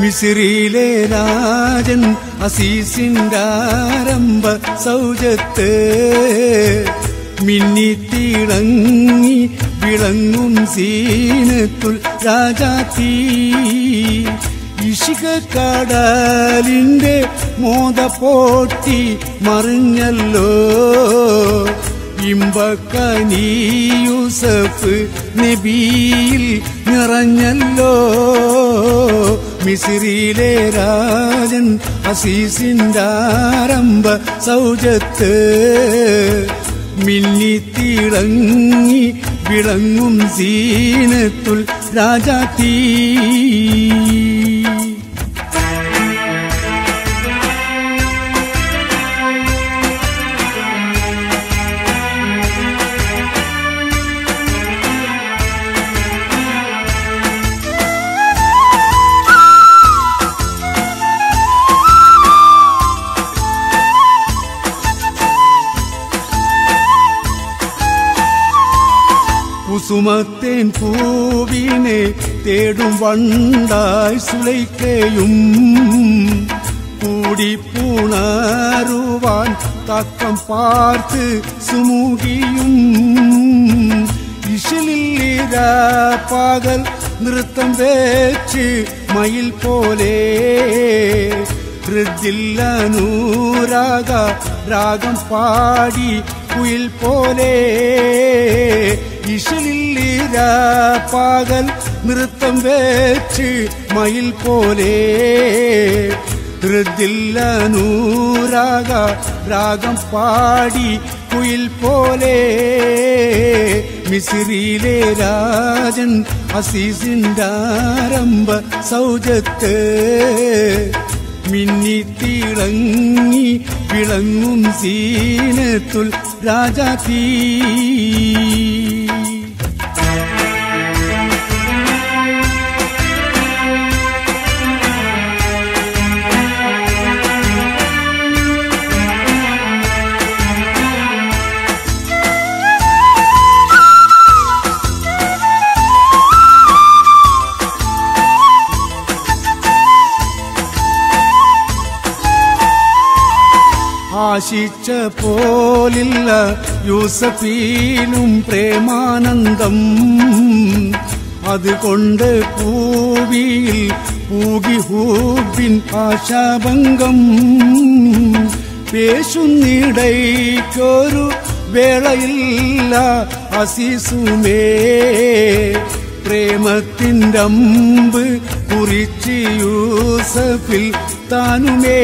മിസിറിയിലെ രാജൻ അസീസിന്റെ ആരംഭ സൗജത്ത് മിന്നിത്തിളങ്ങി വിളങ്ങും സീനത്തുൽ രാജാത്തീ ഇഷിക കടലിന്റെ മോത പോട്ടി മറിഞ്ഞല്ലോ ഇമ്പക്കനീ യൂസഫ് നബിയിൽ നിറഞ്ഞല്ലോ മിസിറിയിലെ രാജൻ അസീസിന്റെ ആരംഭ സൗജത്ത് മിന്നിത്തിളങ്ങി വിളങ്ങും സീനത്തുൽ രാജാത്തീ കുസുമത്തേൻ പൂവിനെ തേടും വണ്ടായി സുലൈക്കയും കൂടിപ്പൂണാറുവാൻ തക്കം പാർത്ത് സുമുകിയും ഇഷിലില്ല പകൽ നൃത്തം വെച്ച് മയിൽ പോലെ ഹൃദില്ലനൂരാഗ രാഗം പാടി കുയിൽ പോലെ ഇഷലില്ല പകൽ നൃത്തം വെച്ച് മയിൽ പോലെ ഹൃദില്ലനൂരാഗ രാഗം പാടി കുയിൽ പോലെ മിസിറിയിലെ രാജൻ അസീസിന്റെ ആരംഭ സൗജത്ത് മിന്നിത്തിളങ്ങി വിളങ്ങും സീനത്തുൽ രാജാത്തീ ആശിച്ച പോലില്ല യൂസഫീനും പ്രേമാനന്ദം അതുകൊണ്ട് പൂവിയിൽ പൂകി ഹൂബിൻ ആശാഭംഗം പേശുന്നിടയ്ക്കൊരു വേളയില്ല അസീസുമേ പ്രേമത്തിൻ്റെ അമ്പ് കുറിച്ച് യൂസഫിൽ താനുമേ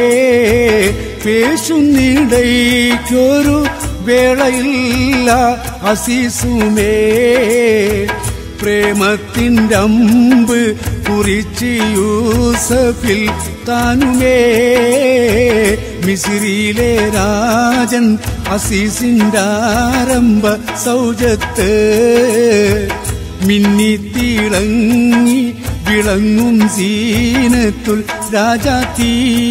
പേശുന്നിടയ്ക്കൊരു വേളയില്ല അസീസുമേ പ്രേമത്തിൻ്റെ അമ്പ് കുറിച്ച് യൂസഫിൽ താനുമേ മിസിറിയിലെ രാജൻ അസീസിൻ്റെ ആരംഭ സൗജത്ത് മിന്നിത്തിളങ്ങി വിളങ്ങും സീനത്തുൽ രാജാത്തീ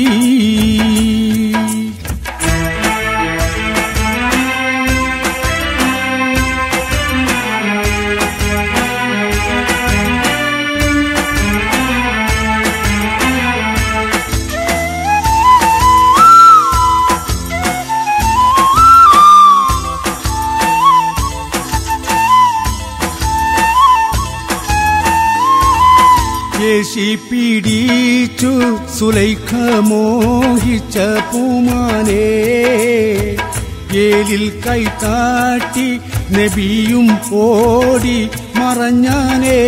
യേശി പിടിച്ചു സുലൈഖ മോഹിച്ച പൂമാനേ ഏലിൽ കൈത്താട്ടി നബിയും ഓടി മറഞ്ഞാനേ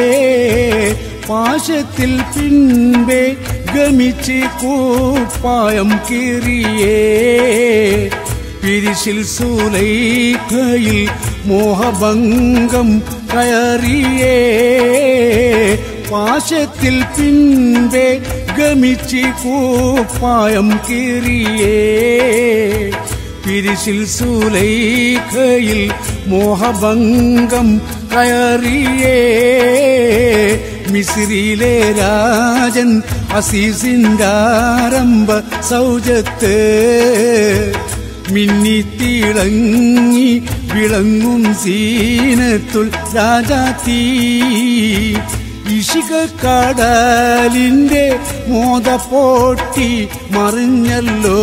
പാശത്തിൽ പിൻപേ ഗമിച്ച് കൂപ്പായം കീറിയേ പിരിശിൽ സുലൈഖയിൽ മോഹഭംഗം കയറിയേ പാശത്തിൽ പിൻപേ ഗമിച്ച് കൂപ്പായം കീറിയേ പിരിശിൽ സുലൈഖയിൽ മോഹഭംഗം കയറിയേ മിസിറിയിലെ രാജൻ അസീസിന്റെ ആരംഭ സൗജത്ത് മിന്നിത്തിളങ്ങി വിളങ്ങും സീനത്തുൽ രാജാത്തീ ഇഷിക കടലിന്റെ മോദപ്പോട്ടി മറിഞ്ഞല്ലോ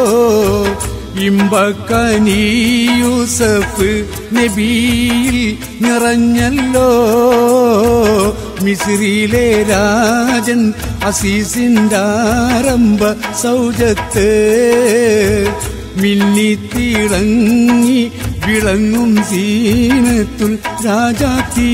ഇമ്പക്കനി യൂസഫ് നബിയിൽ നിറഞ്ഞല്ലോ മിസ്രിയിലെ രാജൻ അസീസിൻ്റെ ആരംഭ സൗജത്ത് മിന്നിത്തിളങ്ങി വിളങ്ങും സീനത്തുൽ രാജാത്തീ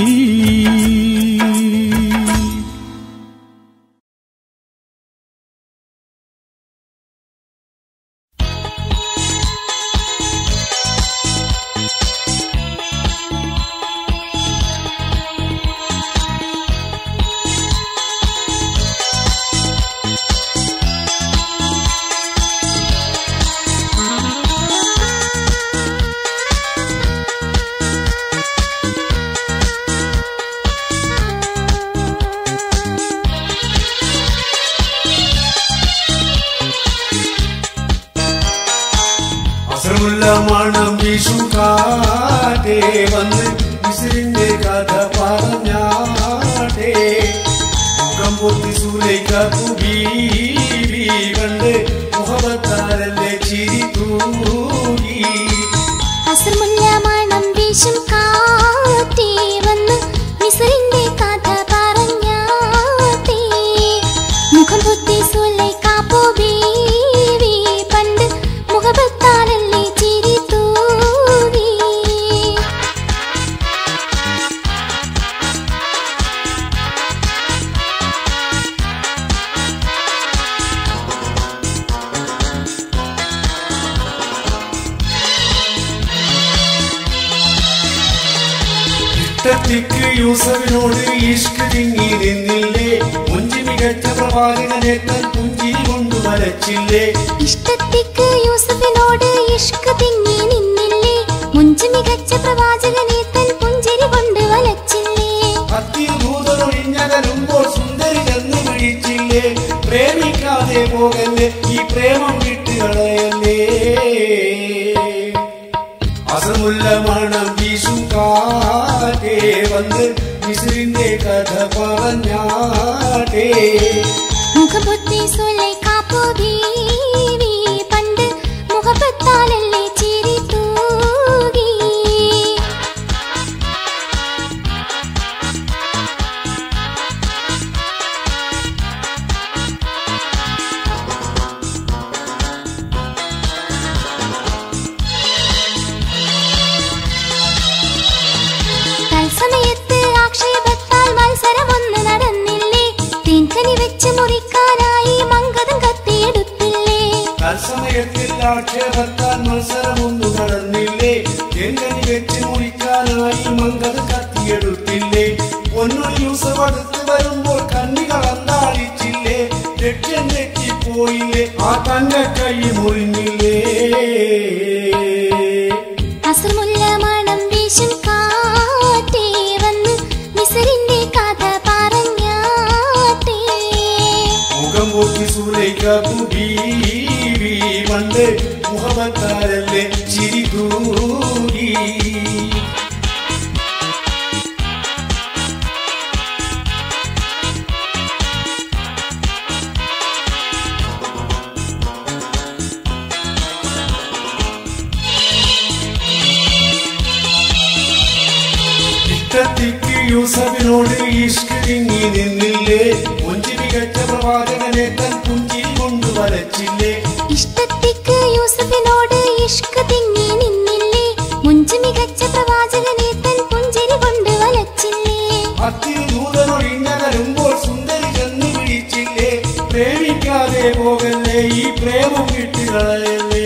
അസമുള്ള മണം വിഷുക്കാറ്റേ വന്ന് വിസിറിന്റെ കഥ പറഞ്ഞാട്ടെ മുഖം പൊത്തി സൂലൈക്കു ബീവി കണ്ട് മുഖത്താരല്ലേ ചിരി തൂകി അസർമുല്ല മണം വീശും കാറ്റേ വന്ന് മിസ്രിന്റെ കഥ പറഞ്ഞാട്ടേ മുഖം പൊത്തി സുലൈക്കാപ്പോ ബീവി പണ്ട് മുഖത്താലല്ലേ ചിരി തൂകി ഇഷ്ടത്തിക്ക് യൂസഫിനോട് ഇഷ്ക് തിങ്ങി നിന്നില്ലേ മുഞ്ചി മികച്ച പ്രവാചകനേറ്റൻ പുഞ്ചിരി കൊണ്ട് വരച്ചില്ലേ ഇഷ്ടത്തിക്ക് യൂസഫിനോട് ഇഷ്ക് തിങ്ങി നിന്നില്ലേ മുഞ്ചു മികച്ച പ്രവാചകനെ തൻ പുഞ്ചിരി കൊണ്ട് വലച്ചില്ലേ അത്തിൽ ഭൂതമൊഴിഞ്ഞകലുമ്പോൾ സുന്ദരി ചെന്ന് വിളിച്ചില്ലേ പ്രേമിക്കാതെ പോകല്ലേ ഈ പ്രേമം വിട്ടുകളയല്ലേ അസമുല്ല മണം വീശും കാറ്റേ വന്ന് മിസ്രിന്റെ കഥ പറഞ്ഞാട്ടേ മുഖപൊത്തി സുലൈക്കാപ്പു ബീവി പണ്ട് മുഖപ്പത്താലല്ലേ ചിരി തൂകി തത്സമയത്ത് ആക്ഷേപത്താൽ മത്സരമൊന്ന് നടന്നില്ലേ തേൻകനി വെച്ച് മുറിക്കാനായി മങ്കതം കത്തിയെടുത്തില്ലേ തത്സമയത്തിൽ ആക്ഷേപത്താൽ മത്സരമൊന്നു നടന്നില്ലേ എങ്ങനെ വെച്ച് മുറിക്കാനായി മങ്കത് കത്തിയെടുത്തില്ലേ പൊന്നൊരു യൂസഫ് അടുത്ത് വരുമ്പോൾ കണ്ണികൾ അന്താളിച്ചില്ലേ ലക്ഷ്യം തെറ്റിപ്പോയില്ലേ ആ തന്റെ കൈ മുറിഞ്ഞില്ലേ അസർമുല്ല മണം വീശും കാറ്റേ വന്ന് മിസറിന്റെ കഥ പറഞ്ഞാട്ടേ മുഖം പൊക്കി സൂലൈക്കു ബീവി പണ്ട് മുഹബത്താരല്ലേ ചിരി തൂകി ഇഷ്ടത്തിക്ക് യൂസഫിനോട് ഇഷ്ക് തിങ്ങി നിന്നില്ലേ മുഞ്ചി മികച്ച പ്രവാചകനെ തൻ പുഞ്ചിരി കൊണ്ട് വരച്ചില്ലേ ഇഷ്ടത്തിക്ക് യൂസഫിനോട് ഇഷ്ക് തിങ്ങി നിന്നില്ലേ മുഞ്ചു മികച്ച പ്രവാചകനെ തൻ പുഞ്ചിരി കൊണ്ട് വലച്ചില്ലേ അത്തിൽ ദൂതനൊഴിഞ്ഞകലുമ്പോൾ സുന്ദരി ചെന്ന് വിളിച്ചില്ലേ പ്രേമിക്കാതെ പോകല്ലേ ഈ പ്രേമം വിട്ടുകളയല്ലേ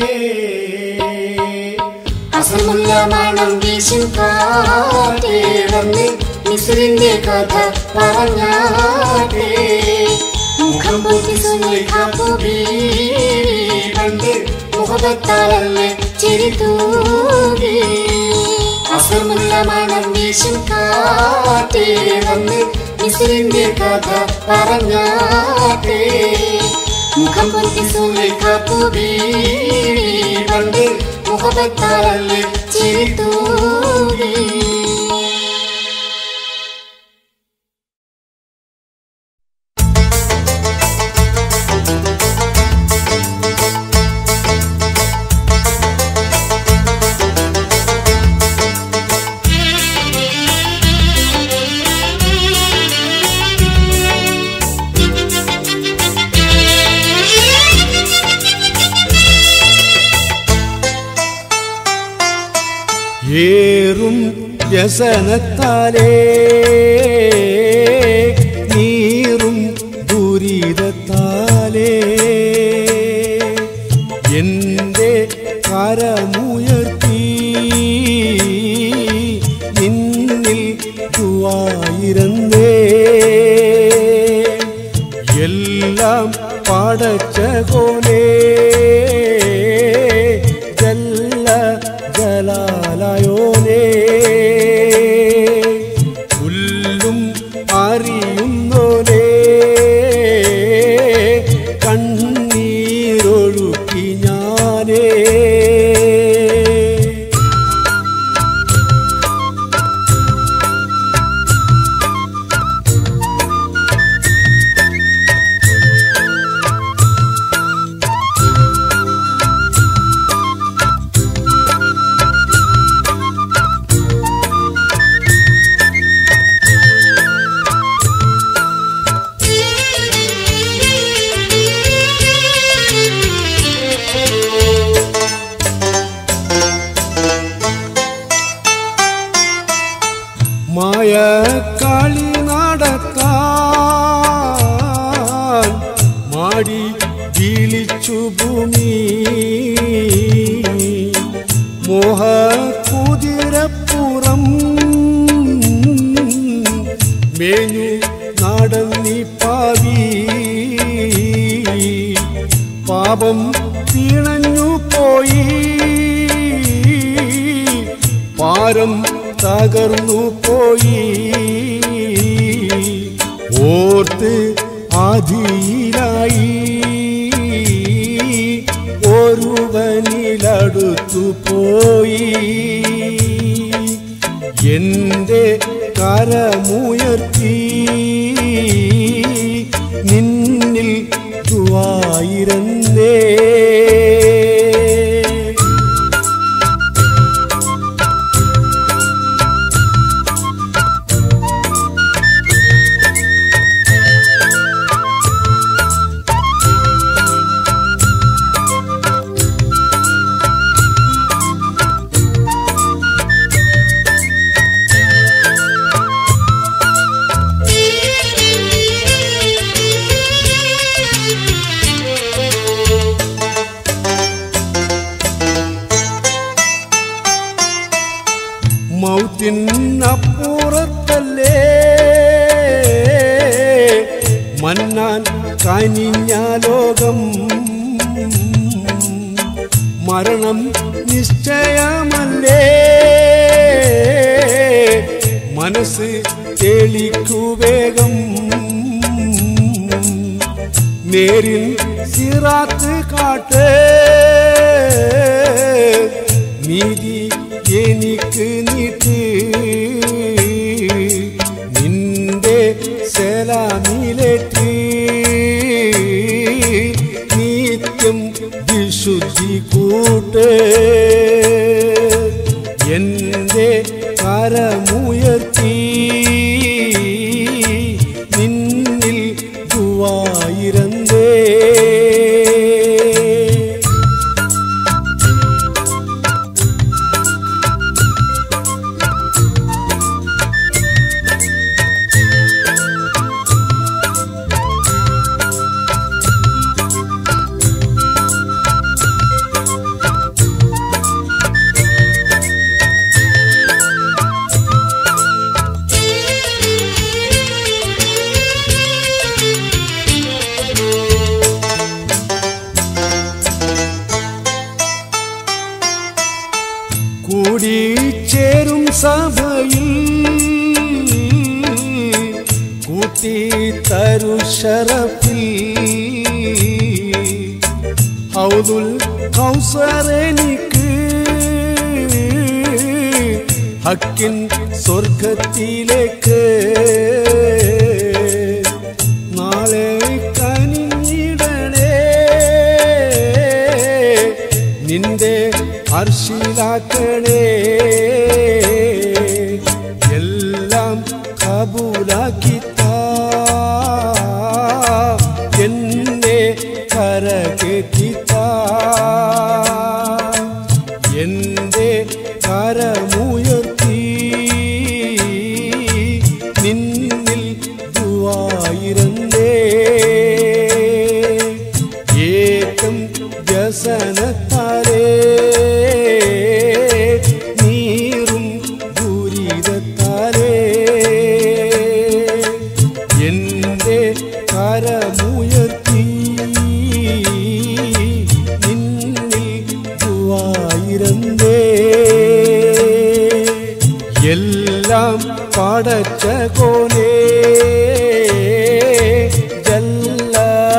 അസമുല്ല മണം വീശും കാറ്റേ വന്ന് മിസ്രിന്റെ കഥ പറഞ്ഞാട്ടേ മുഖം പൊത്തി സുലൈഖാപ്പു ബീവി പണ്ട് മുഖത്താലല്ലേ ചിരി തൂകി അസമുല്ല മണം വീശും കാറ്റേ വന്ന് മിസ്രിന്റെ കഥ പറഞ്ഞാട്ടേ മുഖം പൊത്തി സുലൈഖാപ്പു ബീവി പണ്ട് മുഖത്താലല്ലേ ചിരി തൂകി വ്യസനത്താലേ നീറും ദുരിതത്താലേ എന്റെ കരമുയർത്തി നിന്നിൽ ദുവായിരുന്നേ എല്ലാം പടച്ച കോലേ ജല്ല ജലാലയോനേ പുല്ലും അറിയുന്നോനേ കണ്ണീരൊഴുക്കി ഞാനേ മായ കളി നടത്താൻ മാടി വീളിച്ചു ഭൂമി മോഹ കുതിരപ്പുറം മേഞ്ഞു നടന്നി പാവി പാപം പിണഞ്ഞു പോയി പാരം തകർന്നു പോയി ഓർത്ത് ആധിയിലായി ഒരുവനിലടുത്തു പോയി എന്റെ കരമുയർത്തി നിന്നിൽ ദുവായിരുന്നേ മൗത്തിനപ്പുറത്തല്ലേ മന്നാൻ കനിഞ്ഞ ലോകം മരണം നിശ്ചയമല്ലേ മനസ്സ് തെളിക്കു വേഗം നേരിൻ സിറാത്ത് കാട്ട് നീതി എനിക്ക് നീട്ട് നിന്റെ സലാമിലേറ്റ് നിത്യം വിശുദ്ധി കൂട്ട് എന്റെ കരമുയർത്തി നിന്നിൽ ദുവായിരുന്നേ കൂടിച്ചേരും സഭയിൽ കൂട്ടി തരു ശരഫിൽ ഹൗദുൽ കൗസറെനിക്ക് ഹക്കിൻ സ്വർഗത്തിലേക്ക് നാളെ കനിഞ്ഞിടണേ നിന്റെ അർശിലാക്കണേ എല്ലാം കബൂലാക്കിത്താ എന്നെ കരകെത്തിത്താ എന്റെ കരമുയർത്തി നിന്നിൽ ദുവായിരുന്നേ ഏകം വ്യസനത്താലേ നീറും ദുരിതത്താലേ എന്റെ കരമുയർത്തി നിന്നിൽ ദുവായിരുന്നേ എല്ലാം പടച്ച കോലേ ജല്ല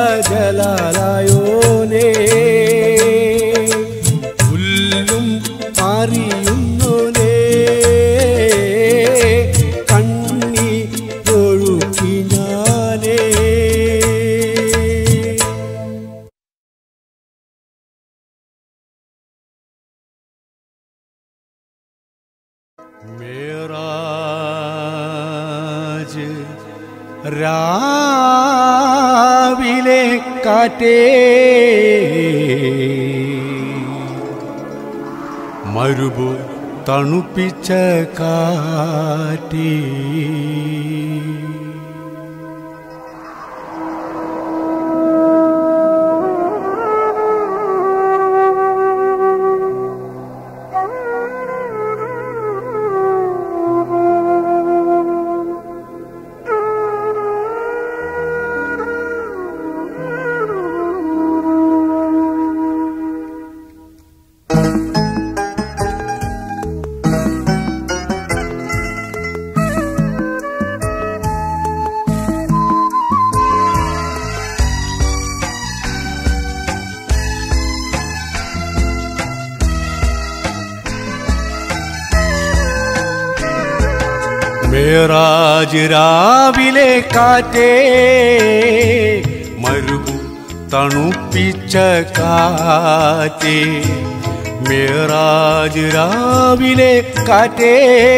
ജലാലായോനേ പുല്ലും അറിയുന്നോനേ കണ്ണി ഒഴുക്കി ഞാനേ മേറാജ് രാവിലെ കാറ്റേ മരുഭു തണുപ്പിച്ച കാറ്റേ മേറാജ് രാവിലെ കാറ്റേ മരുഭു തണുപ്പിച്ച കാറ്റേ മേറാജ് രാവിലെ കാറ്റേ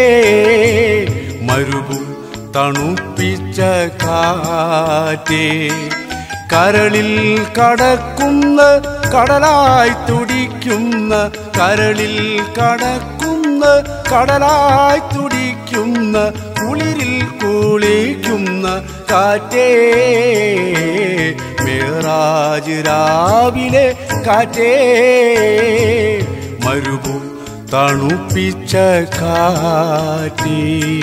മരുഭു തണുപ്പിച്ച കാറ്റേ കരളിൽ കടക്കുന്ന കടലായി തുടിക്കുന്ന കരളിൽ കടക്കുന്ന കടലായി തുടിക്കുന്ന കുളിരിൽ കുളിക്കുന്ന കാറ്റേ മേറാജ് രാവിലെ കാറ്റേ മരുഭു തണുപ്പിച്ച കാറ്റേ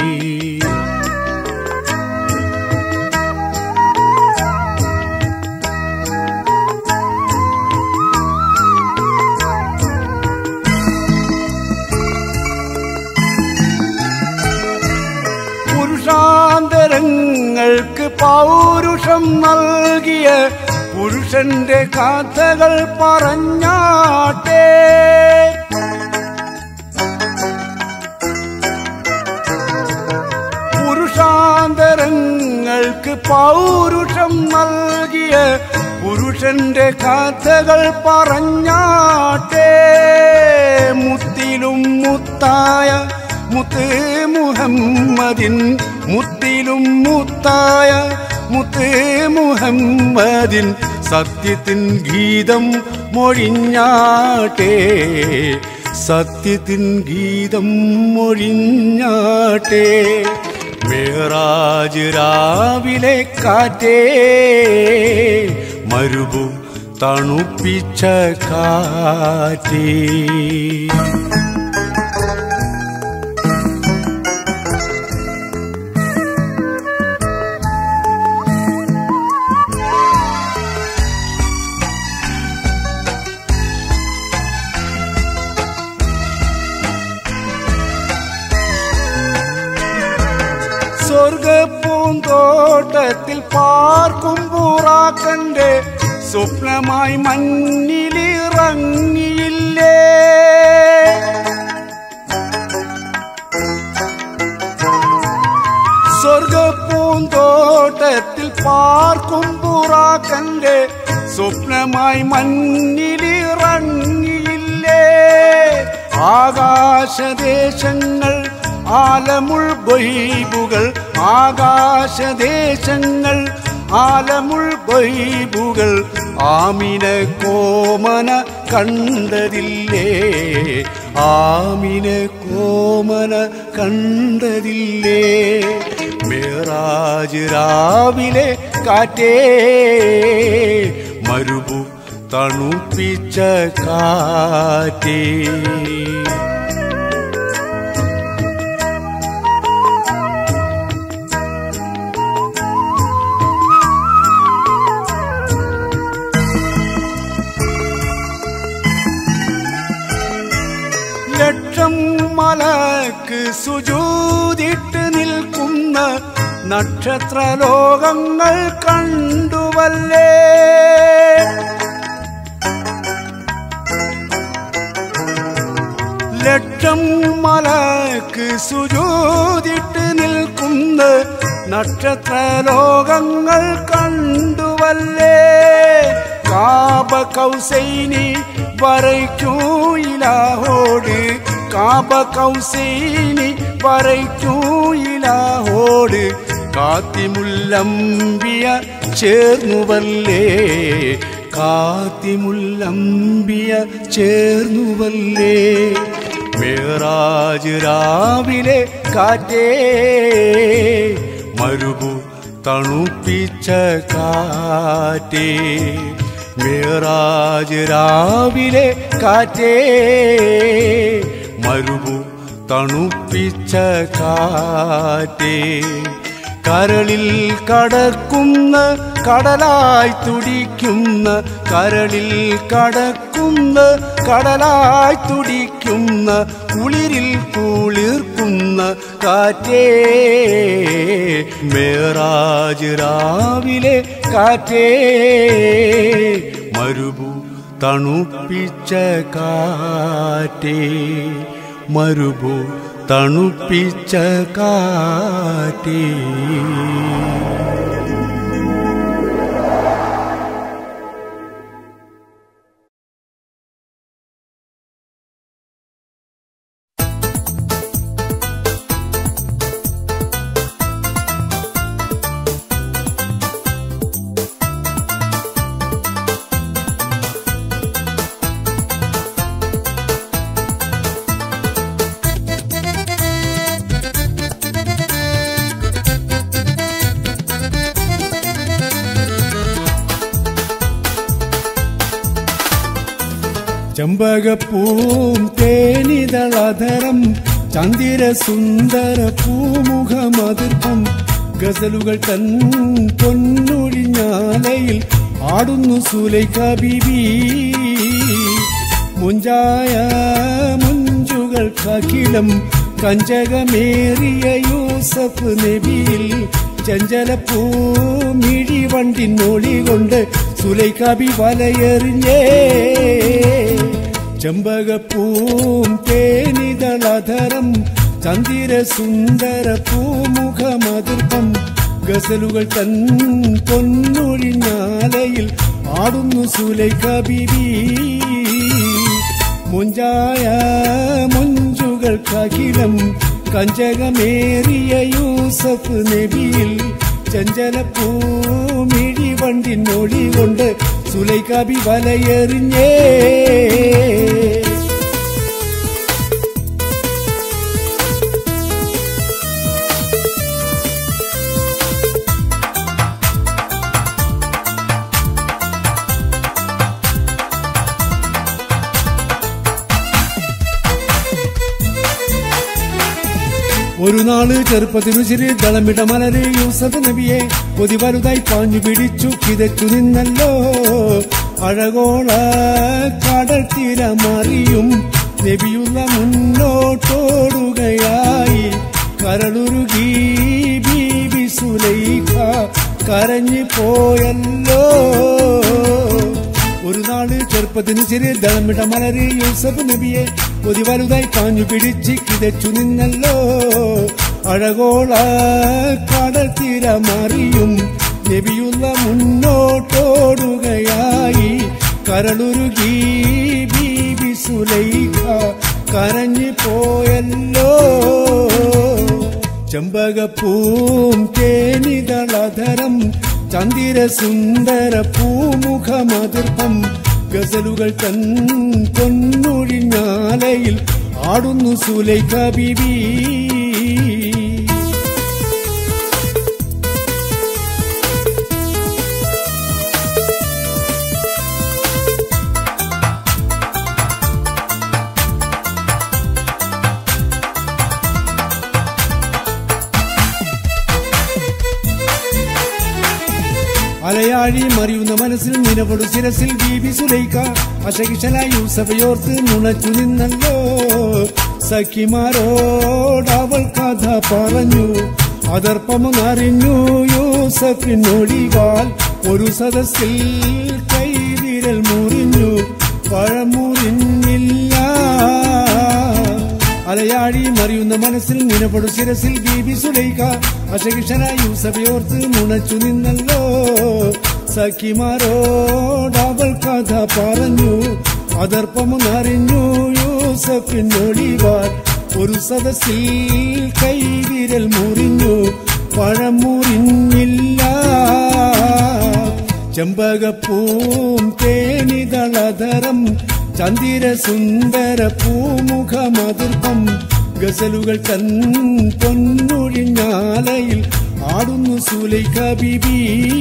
പുരുഷാന്തരങ്ങൾക്ക് പൗരുഷം നൽകിയ പുരുഷന്റെ കഥകൾ പറഞ്ഞാട്ടെ പുരുഷാന്തരങ്ങൾക്ക് പൗരുഷം നൽകിയ പുരുഷന്റെ കഥകൾ പറഞ്ഞാട്ടെ മുത്തിലും മുത്തായ മുത്ത് മുഹമ്മദിൻ മുത്തിലും മുത്തായ മുത്ത് മുഹമ്മദിൻ സത്യത്തിൻ ഗീതം മൊഴിഞ്ഞാട്ടെ സത്യത്തിൻ ഗീതം മൊഴിഞ്ഞാട്ടെ മേറാജ് രാവിലെ കാറ്റേ മരുഭു തണുപ്പിച്ച കാറ്റേ സ്വർഗപ്പൂന്തോട്ടത്തിൽ പാർക്കും പൂറാക്കന്റെ സ്വപ്നമായി മഞ്ഞിലിറങ്ങിയില്ലേ സ്വർഗപ്പൂന്തോട്ടത്തിൽ പാർക്കും പൂറാക്കന്റെ സ്വപ്നമായി മഞ്ഞിലിറങ്ങിയില്ലേ ആകാശദേശങ്ങൾ ആലമുൾ ബൈബുകൾ ആകാശദേശങ്ങൾ ആലമുൾ ബൈബുകൾ ആമിന കോമന കണ്ടതില്ലേ ആമിന കോമന കണ്ടതില്ലേ മേറ മേറാജ് രാവിലെ കാറ്റേ മരുഭു തണുപ്പിച്ച കാറ്റേ ലക്ഷം മലക്ക് സുജൂതിട്ട് നിൽക്കുന്ന നക്ഷത്ര ലോകങ്ങൾ കണ്ടുവല്ലേ ലക്ഷം മലക്ക് സുജൂതിട്ട് നിൽക്കുന്ന നക്ഷത്ര ലോകങ്ങൾ കണ്ടുവല്ലേ കാബ കൗസൈനി വരയ്ക്കൂയിലാഹോട് കാബ കൗസൈനി വരയ്ക്കൂയിലാഹോട് കാത്തിമുല്ലമ്പിയ ചേർന്നുവല്ലേ കാത്തിമുല്ലമ്പിയ ചേർന്നുവല്ലേ മേറാജ് രാവിലെ കാറ്റേ മരുഭു തണുപ്പിച്ച കാറ്റേ മേറാജ് രാവിലെ കാറ്റേ മരുഭു തണുപ്പിച്ച കാറ്റേ കരളിൽ കടക്കുന്ന കടലായി തുടിക്കുന്ന കരളിൽ കടക്കുന്ന കടലായി തുടിക്കുന്ന കുളിരിൽ കുളിർക്കുന്ന കാറ്റേ മേറാജ് രാവിലെ കാറ്റേ മരുഭു തണുപ്പിച്ച കാറ്റേ മരുഭു തണുപ്പിച്ച കാറ്റേ ചെമ്പകപ്പൂം തേനിതളധരം ചന്ദിര സുന്ദര പൂമുഖമതിർപ്പം ഗസലുകൾ തൻ പൊന്നൊഴിഞ്ഞാലയിൽ ആടുന്നു സുലൈഖ ബീബി മുഞ്ചായ മുഞ്ചുകൾക്കഖിലം കഞ്ചകമേറിയ യൂസഫ് നബിയിൽ ചഞ്ചലപ്പൂ മിഴി വണ്ടിനൊളി കൊണ്ട് സുലൈഖാബി വലയെറിഞ്ഞേ ചെമ്പകപ്പൂം തേനിതളധരം ചന്ദിര സുന്ദര പൂമുഖമതിർപ്പം ഗസലുകൾ തൻ പൊന്നൊഴിഞ്ഞാലയിൽ ആടുന്നു സുലൈഖ ബീബി മുഞ്ചായ മുഞ്ചുകൾക്കഖിലം കഞ്ചകമേറിയ യൂസഫ് നബിയിൽ ചഞ്ചലപ്പൂമിഴി വണ്ടിനൊളി കൊണ്ട് സുലൈഖാബി വലയെറിഞ്ഞേ ഒരു നാള് ചെറുപ്പത്തിനു ചിരി ദളമിട മലര് യൂസഫ് നബിയെ കൊതി വലുതായി പാഞ്ഞു പിടിച്ചു കിതച്ചു നിന്നല്ലോ അഴകോള കടൽ തീരമറിയും നബിയുള്ള മുന്നോട്ടോടുകയായി കരളുരുകി ബീബി സുലൈഖ കരഞ്ഞു പോയല്ലോ ഒരു നാള് ചെറുപ്പത്തിന് ചെറിയ ദളമിട മലര് യൂസഫ് നബിയെ കൊതി വലുതായി കാഞ്ഞു പിടിച്ച് കിതച്ചു നിന്നല്ലോ അഴകോള കടൽ തീരമറിയും നബിയുള്ള മുന്നോട്ടോടുകയായി കരളുരുകി ബീബി സുലൈഖ കരഞ്ഞു പോയല്ലോ ചെമ്പകപ്പൂം തേനിതളധരം ചന്ദിര സുന്ദര പൂമുഖമതിർപ്പം ഗസലുകൾ തൻ പൊന്നൊഴിഞ്ഞാലയിൽ ആടുന്നു സുലൈഖ ബീബി അലയാഴി മറിയുന്ന മനസ്സിൽ നിലപൊടു ശിരസിൽ ബീബി സുലൈക്ക അശകിഷനായി യൂസഫയോർത്ത് നുണച്ചു നിന്നല്ലോ സഖിമാരോട് അവൾ കഥ പറഞ്ഞു അതർപ്പമൊന്നറിഞ്ഞു യൂസഫിനൊളിവാൽ ഒരു സദസ്സിൽ കൈവിരൽ മുറിഞ്ഞു പഴമുറിഞ്ഞില്ല അലയാഴി മറിയുന്ന മനസ്സിൽ നിലപൊടു ശിരസിൽ ബീബി സുലൈക അശകിഷനായി യൂസഫയോർത്ത് നുണച്ചു നിന്നല്ലോ സഖിമാരോട് അവൾ കഥ പറഞ്ഞു അതർപ്പമൊന്നറിഞ്ഞു യൂസഫിനൊളിവാർ ഒരു സദസ്സിൽ കൈവിരൽ മുറിഞ്ഞു പഴം മുറിഞ്ഞില്ല ചെമ്പകപ്പൂം തേനിതളധരം ചന്ദിര സുന്ദര പൂമുഖമതിർപ്പം ഗസലുകൾ തൻ പൊന്നൊഴിഞ്ഞാലയിൽ ആടുന്നു സുലൈഖ ബിബി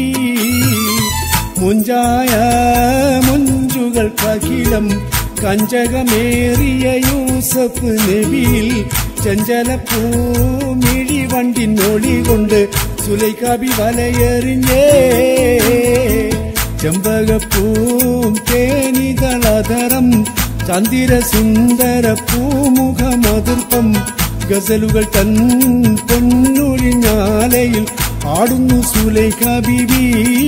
മുഞ്ചായ മുഞ്ചുകൾ കകിലം കഞ്ചകമേറിയ യൂസഫ് നബിയിൽ ചഞ്ചല പൂമിഴി വണ്ടിനൊളി കൊണ്ട് സുലൈക്കാബി വലയെറിഞ്ഞേ ചെമ്പകപ്പൂം തേനിതളധരം ചന്ദിര സുന്ദര പൂമുഖമതിർപ്പം ഗസലുകൾ തൻ പൊന്നൊഴിഞ്ഞാലയിൽ ആടുന്നു സുലൈഖ ബിബി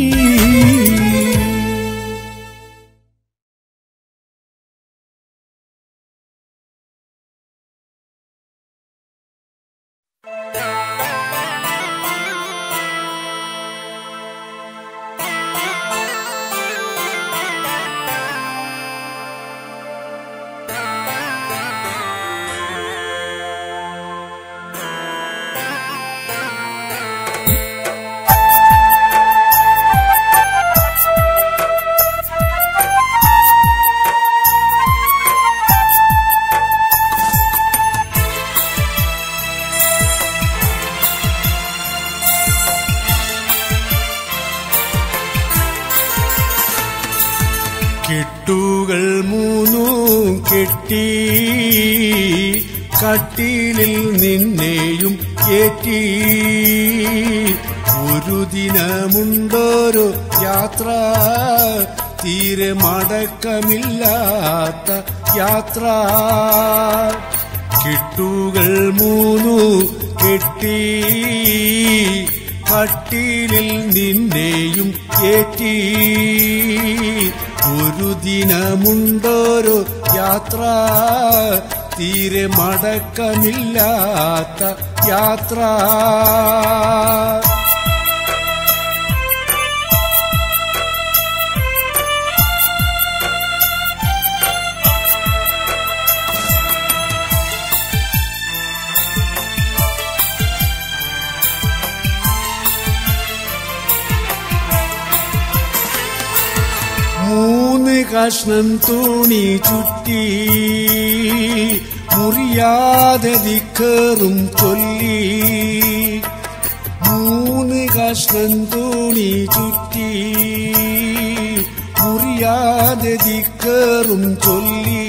കെട്ടുകൾ മൂന്നും കെട്ടി കട്ടിലിൽ നിന്നെയും ഏറ്റി ഒരു ദിനമുണ്ടോരോ യാത്ര തീരെ മടക്കമില്ലാത്ത യാത്ര കെട്ടുകൾ മൂന്നു കെട്ടി കട്ടിലിൽ നിന്നെയും ഏറ്റി ഒരു ദിനമുണ്ടോരോ യാത്ര തീരെ മടക്കമില്ലാത്ത യാത്ര മൂന്ന് കഷ്ണം തുണി ചുറ്റി മുറിയാതെ ദിക്കറും ചൊല്ലി മൂന്ന് കഷ്ണം തുണി ചുറ്റി മുറിയാതെ ദിക്കറും ചൊല്ലി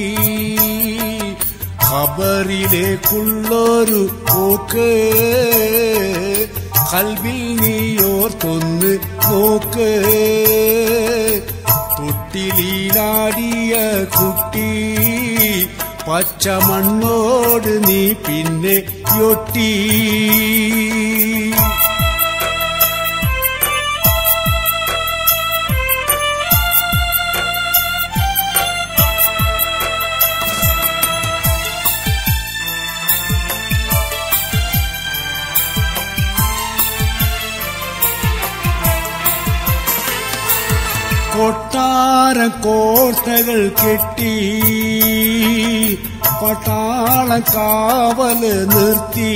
ഖബറിലേക്കുള്ളൊരു പോക്ക് കൽവിൽ നീയോർത്തൊന്ന് നോക്ക് തൊട്ടിലീലാടിയ കുട്ടി പച്ച മണ്ണോട് നീ പിന്നെ യൊട്ടി കൊട്ടാര കോട്ടകൾ കെട്ടി പട്ടാള കാവല് നിർത്തി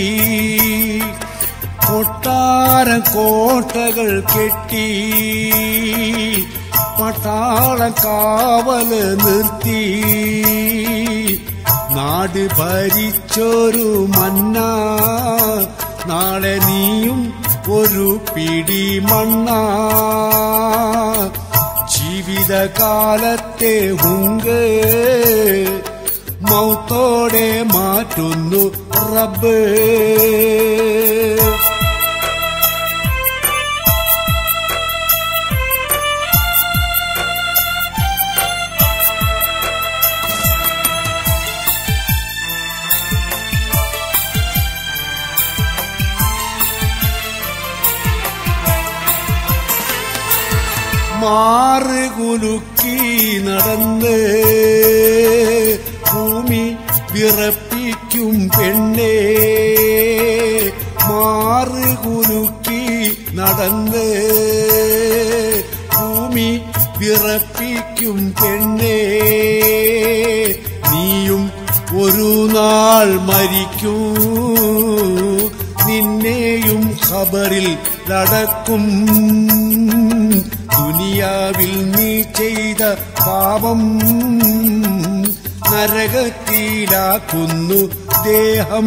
കൊട്ടാര കോട്ടകൾ കെട്ടി പട്ടാള കാവല് നിർത്തി നാട് ഭരിച്ചൊരു മന്ന നാളെ നീയും ഒരു പിടി മണ്ണ ജീവിതകാലത്തെ ഹുങ്ക് മൗത്തോടെ മാറ്റുന്നു റബ്ബ് മാറുകുലുക്കി നടന്ന് ഭൂമി വിറപ്പിക്കും പെണ്ണേ മാറുകുലുക്കി നടന്ന് ഭൂമി വിറപ്പിക്കും പെണ്ണേ നീയും ഒരു നാൾ മരിക്കൂ നിന്നെയും ഖബറിൽ നടക്കും ദുനിയാവിൽ നീ ചെയ്ത പാപം നരകത്തിലാക്കുന്നു ദേഹം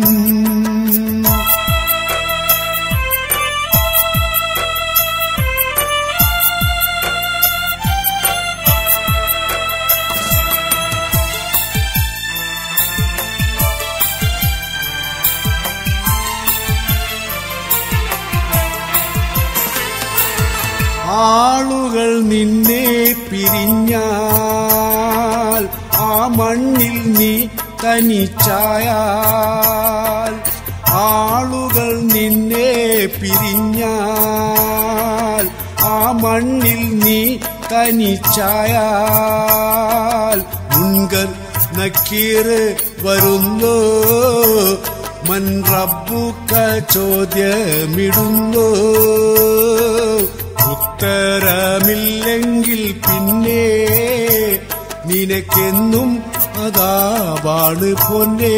ആളുകൾ നിന്നെ പിരിഞ്ഞാൽ ആ മണ്ണിൽ നീ തനിച്ചായാൽ ആളുകൾ നിന്നെ പിരിഞ്ഞാൽ ആ മണ്ണിൽ നീ തനിച്ചായാൽ മുൻകർ നക്കീറ് വരുന്നു മൻ റബ്ബുക്ക ചോദ്യമിടുന്നു ഉത്തരമില്ലെങ്കിൽ പിന്നെ നിനക്കെന്നും അതാവാണ് പൊന്നേ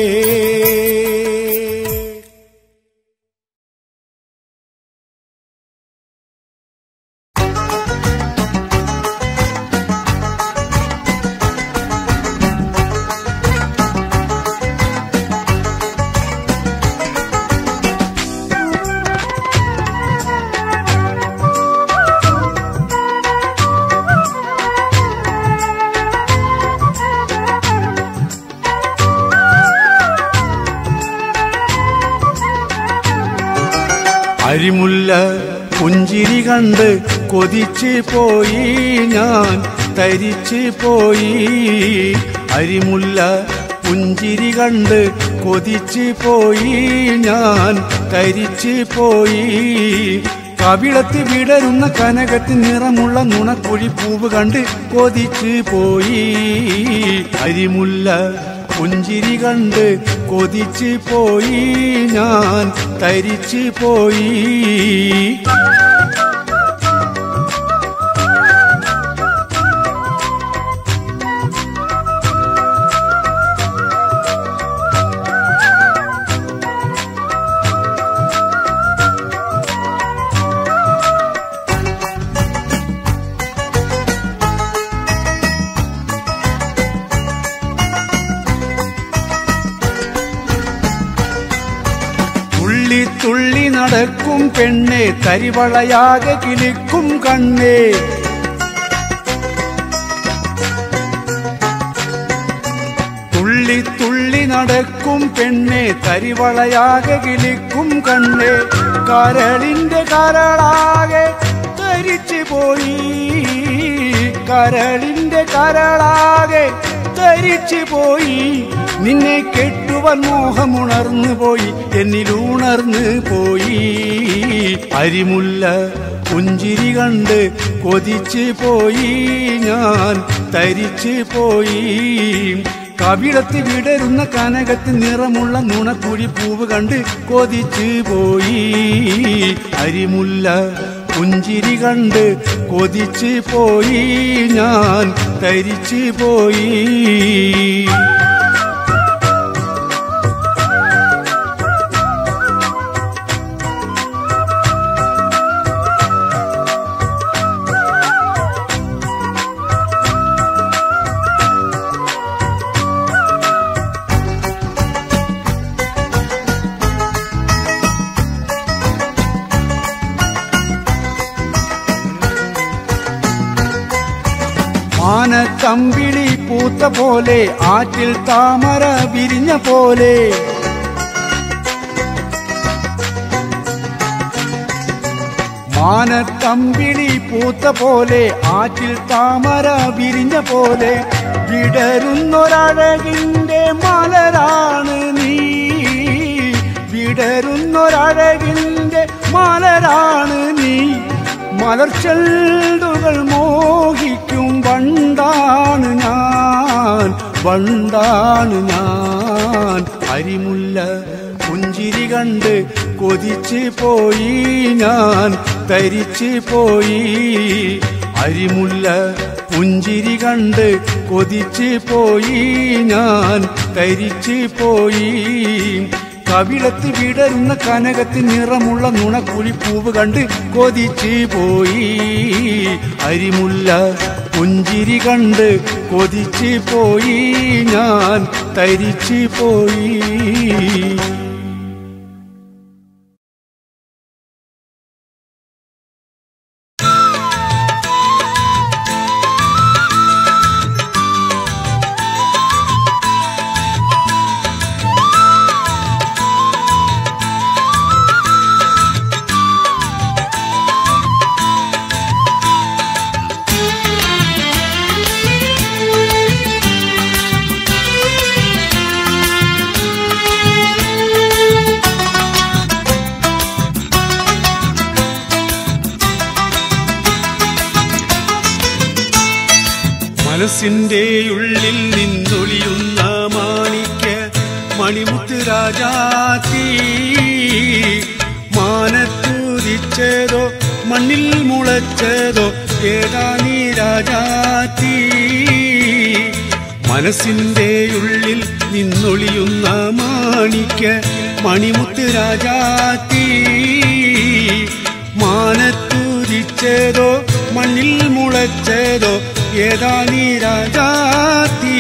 അരിമുല്ല പുഞ്ചിരി കണ്ട് കൊതിച്ച് പോയി ഞാൻ തരിച്ച് പോയി അരിമുല്ല പുഞ്ചിരി കണ്ട് കൊതിച്ച് പോയി ഞാൻ തരിച്ച് പോയി കവിളത്ത് വിടരുന്ന കനകത്തിൽ നിറമുള്ള നുണക്കുഴി പൂവ് കണ്ട് കൊതിച്ച് പോയി അരിമുല്ല പുഞ്ചിരി കണ്ട് കൊതിച്ച് പോയി ഞാൻ തരിച്ച് പോയി തുള്ളി തുള്ളി നടക്കും പെണ്ണെ തരിവളയാകെ കിളിക്കും കണ്ണേ തുള്ളി തുള്ളി നടക്കും പെണ്ണെ തരിവളയാകെ കിളിക്കും കണ്ണേ കരളിന്റെ കരളാകെ തരിച്ചു പോയി കരളിന്റെ കരളാകെ തരിച്ചു പോയി നിന്നെ കെട്ടുവാൻ മോഹമുണർന്നു പോയി എന്നിലുണർന്നു പോയി അരിമുല്ല പുഞ്ചിരി കണ്ട് കൊതിച്ച് പോയി ഞാൻ തരിച്ച് പോയി കവിളത്ത് വിടരുന്ന കനകത്തിൽ നിറമുള്ള നുണക്കുഴി പൂവ് കണ്ട് കൊതിച്ച് പോയി അരിമുല്ല പുഞ്ചിരി കണ്ട് കൊതിച്ച് പോയി ഞാൻ തരിച്ച് പോയി മാനത്തമ്പിളി പൂത്ത പോലെ ആറ്റിൽ താമര വിരിഞ്ഞ പോലെ മാനത്തമ്പിളി പൂത്ത പോലെ ആറ്റിൽ താമര വിരിഞ്ഞ പോലെ വിടരുന്നൊരഴകിന്റെ മലരാണ് നീ വിടരുന്നൊരഴകിന്റെ മലരാണ് നീ മലർച്ചെണ്ടുകൾ വണ്ടാണ് ഞാൻ അരിമുല്ല പുഞ്ചിരി കണ്ട് കൊതിച്ച് പോയി ഞാൻ തരിച്ച് പോയി അരിമുല്ല പുഞ്ചിരി കണ്ട് കൊതിച്ച് പോയി ഞാൻ തരിച്ച് പോയി കവിളത്ത് വിടരുന്ന കനകത്തിന് നിറമുള്ള നുണക്കുഴിപ്പൂവ് കണ്ട് കൊതിച്ച് പോയി അരിമുല്ല പുഞ്ചിരി കണ്ട് കൊതിച്ച് പോയി ഞാൻ തരിച്ച് പോയി മനസ്സിന്റെ ഉള്ളിൽ നിന്നൊളിയുന്ന മാണിക്യ മണിമുത്ത് രാജാത്തി മാനത്തുതിച്ചതോ മണ്ണിൽ മുളച്ചതോ ഏതാ നീ രാജാത്തി മനസ്സിന്റെ ഉള്ളിൽ നിന്നൊളിയുന്ന മാണിക്യ മണിമുത്ത് രാജാത്തി മാനത്തുതിച്ചതോ മണ്ണിൽ മുളച്ചതോ ഏതാ നീ രാജാത്തി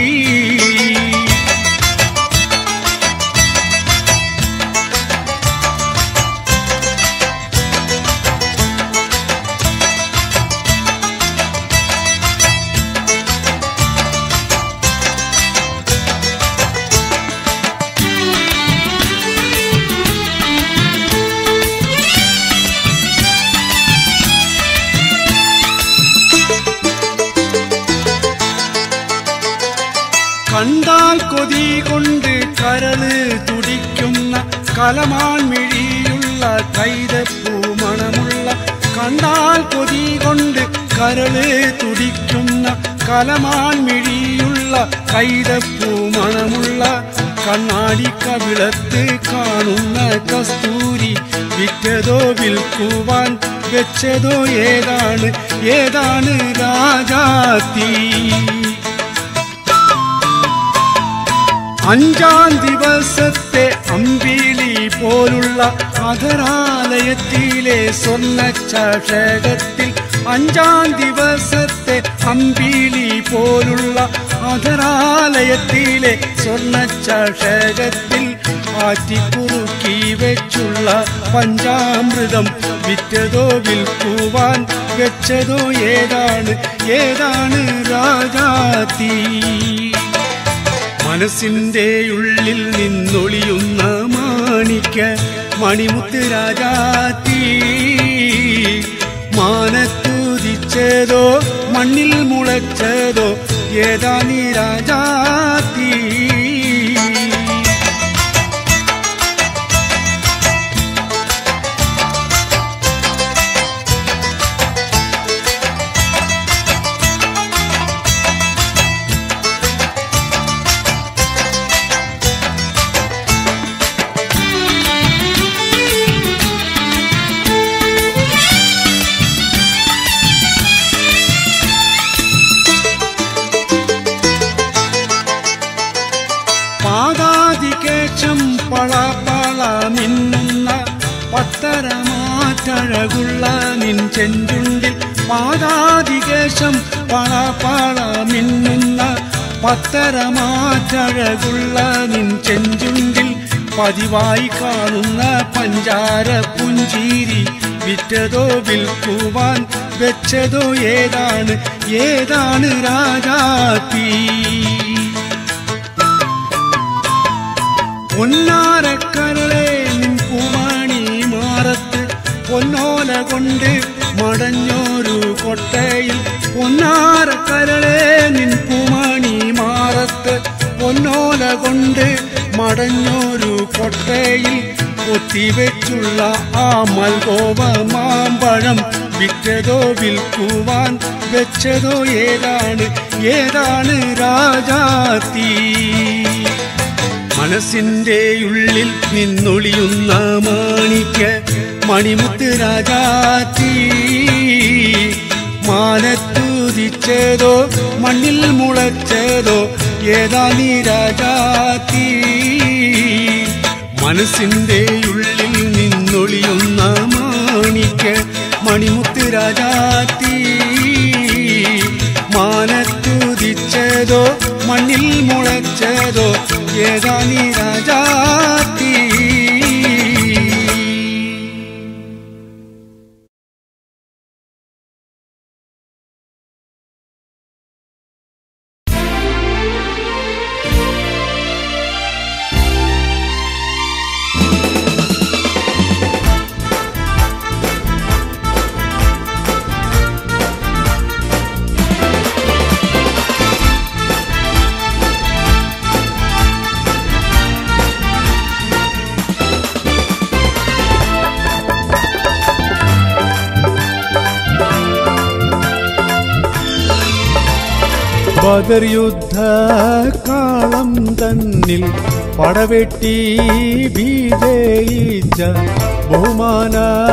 കണ്ടാൽ കൊതി കൊണ്ട് കരള് തുടിക്കുന്ന കലമാൻ മിഴിയുള്ള കൈതപ്പൂ മണമുള്ള കണ്ടാൽ കൊതി കൊണ്ട് കരള് തുടിക്കുന്ന കലമാൻ മിഴിയുള്ള കൈതപ്പൂ മണമുള്ള കണ്ണാടി കവിളത്ത് കാണുന്ന കസ്തൂരി വിറ്റതോ വിൽക്കുവാൻ വെച്ചതോ ഏതാണ് ഏതാണ് രാജാത്തി അഞ്ചാം ദിവസത്തെ അമ്പിളി പോലുള്ള അധരാലയത്തിലെ സ്വർണ്ണ ചഷകത്തിൽ അഞ്ചാം ദിവസത്തെ അമ്പിളി പോലുള്ള അധരാലയത്തിലെ സ്വർണ്ണ ചഷകത്തിൽ ആറ്റിക്കുറുക്കി വെച്ചുള്ള പഞ്ചാമൃതം വിറ്റതോ വിൽക്കുവാൻ വെച്ചതോ ഏതാണ് ഏതാണ് രാജാത്തി മനസ്സിന്റെ ഉള്ളിൽ നിന്നൊളിയുന്ന മാണിക്ക മണിമുത്ത് രാജാത്തി മാനത്തുതിച്ചതോ മണ്ണിൽ മുളച്ചതോ ഏതാ നീ രാജാത്തി പാതാതികേശം പളപള മിന്നുന്ന പത്തരമാറ്റഴകുള്ള നിൻ ചെഞ്ചുണ്ടിൽ പാതാതികേശം പളപള മിന്നുന്ന പത്തരമാറ്റഴകുള്ള നിൻ ചെഞ്ചുണ്ടിൽ പതിവായി കാണുന്ന പഞ്ചാര പുഞ്ചീരി വിറ്റതോ വിൽക്കുവാൻ വെച്ചതോ ഏതാണ് ഏതാണ് രാജാത്തി പൊന്നാരക്കരളെ നിൻ പൂമാണി മാറത്ത് പൊന്നോല കൊണ്ട് മടഞ്ഞൊരു കൊട്ടയിൽ പൊന്നാരക്കരളെ നിൻ പൂമാണി മാറത്ത് പൊന്നോല കൊണ്ട് മടഞ്ഞൊരു കൊട്ടയിൽ ഒത്തിവെച്ചുള്ള ആ മൽഗോവ മാമ്പഴം വിറ്റതോ വിൽക്കുവാൻ വെച്ചതോ ഏതാണ് ഏതാണ് രാജാത്തീ മനസ്സിന്റെ ഉള്ളിൽ നിന്നൊളിയുന്ന മാണിക്ക മണിമുത്ത് രാജാത്തി മാനത്തുദിച്ചതോ മണ്ണിൽ മുളച്ചതോ ഏതാ നീ രാജാത്തി മനസ്സിന്റെ ഉള്ളിൽ നിന്നൊളിയുന്ന മാണിക്ക മണിമുത്ത് രാജാത്തി മാനത്തുദിച്ചതോ മണ്ണിൽ മുളച്ചതോ ഏതാ നീ രാജാത്തി ബദർ യുദ്ധ കാളം തന്നിൽ പടവെട്ടി വിജയിച്ച ബഹുമാന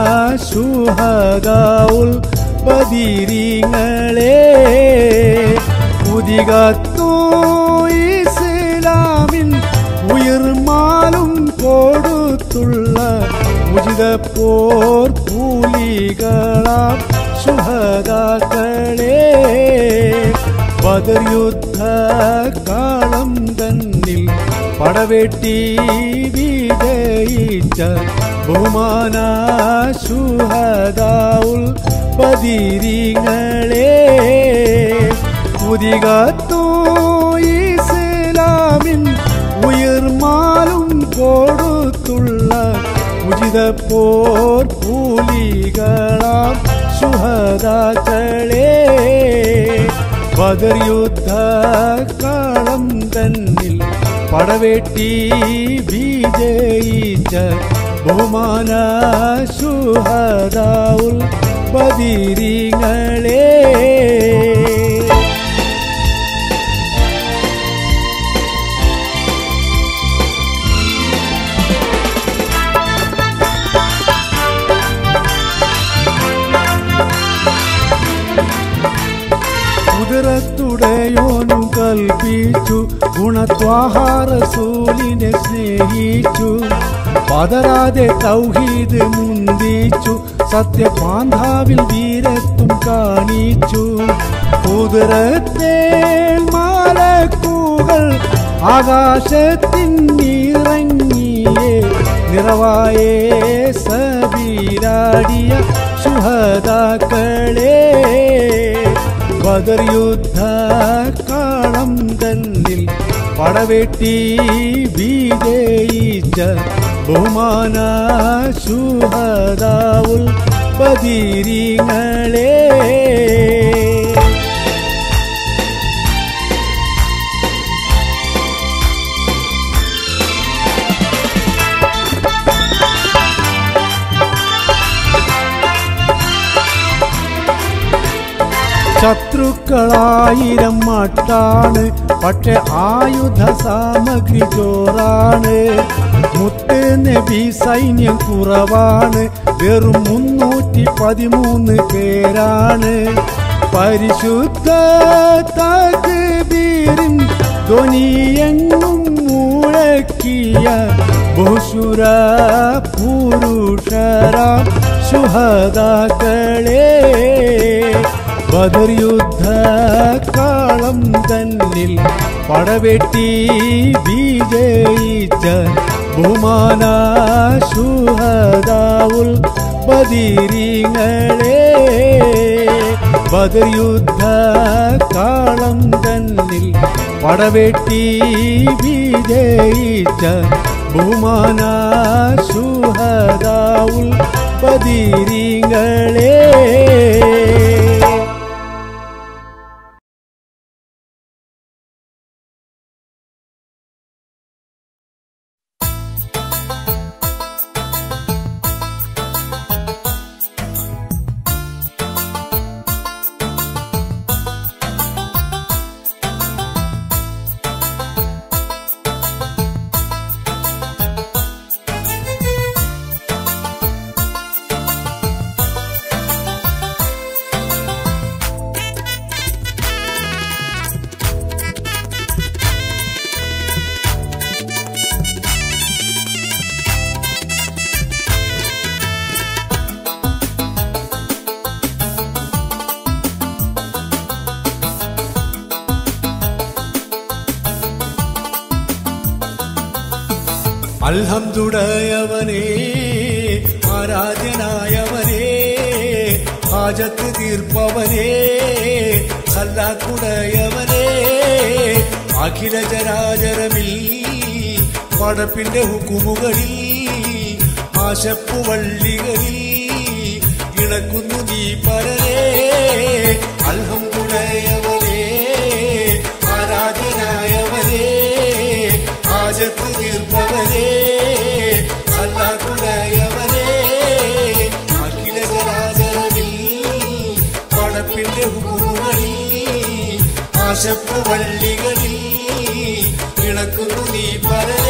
സുഹദാവുൽ ബദിരിങ്ങളെ ഉദികത്തോ ഇസ്ലാമിൻ ഉയർമാലും കൊടുത്തുള്ള ഉചിത പോർ കൂലികളാം സുഹദാക്കളെ ബദർ യുദ്ധ കാളം തന്നിൽ പടവെട്ടി വിജയിച്ച ബഹുമാന സുഹദാവുൽ ബദിരിങ്ങളെ ഉദികത്തോ ഇസ്ലാമിൻ ഉയർമാലും കൊടുത്തുള്ള ഉചിത പോർ കൂലികളാം സുഹദാക്കളെ ബദർ യുദ്ധ കാളം തന്നിൽ പടവെട്ടി വിജയിച്ച ബഹുമാന സുഹദാവുൽ ബദിരിങ്ങളെ കുതിരത്തുടയോനും കൽപ്പിച്ചു ഗുണത്വാഹാര സൂലിനെ സ്നേഹിച്ചു പതരാതെ തൗഹീദ് മുന്തിച്ചു സത്യപാന്താവിൽ വീരത്വം കാണിച്ചു കുതിരത്തേൽ മാലക്കൂകൾ ആകാശത്തിൻ നിറങ്ങിയേ നിറവായേ സബീരാടിയ സുഹദാക്കളെ ബദർ യുദ്ധ കാളം തന്നിൽ പടവെട്ടി വിജയിച്ച ബഹുമാന സുഹദാവുൽ ബദിരിങ്ങളെ ശത്രുക്കളായിരം മട്ടാണ് പക്ഷെ ആയുധ സാമഗ്രി ചോറാണ് മുത്ത് നബി സൈന്യം കുറവാണ് വെറും മുന്നൂറ്റി പതിമൂന്ന് പേരാണ് പരിശുദ്ധ തക്ബീരിൻ ധ്വനിയെങ്ങും മുഴക്കിയ ബഹുശുര പുരുഷരാം സുഹദാക്കളെ ബദർ യുദ്ധ കാളം തന്നിൽ പടവെട്ടി വിജയിച്ച ബഹുമാന സുഹദാവുൽ ബദിരിങ്ങളെ ബദർ യുദ്ധ കാളം തന്നിൽ പടവെട്ടി വിജയിച്ച ബഹുമാന സുഹദാവുൽ ബദിരിങ്ങളെ അൽഹംദുടയവനേ ആരാധ്യനായവനേ ഹാജത്ത് തീർപ്പവനേ സല്ലാക്കുടയവനേ അഖില ചരാചരമിൽ പടപ്പിന്റെ ഹുക്കുമുകളിൽ ആശപ്പുവള്ളികളിൽ ഇണക്കുന്നു നീ പരരേ അൽഹംദുടയവനേ ആരാധനായവനേ ഹാജത്ത് തീർപ്പവനേ അല്ലാക്കുടയവനേ അഖില ചരാചരമിൽ പടപ്പിന്റെ ഹുക്കുമുകളിൽ ആശപ്പ് വള്ളികളിൽ ഇണക്കുന്നു നീ പരരേ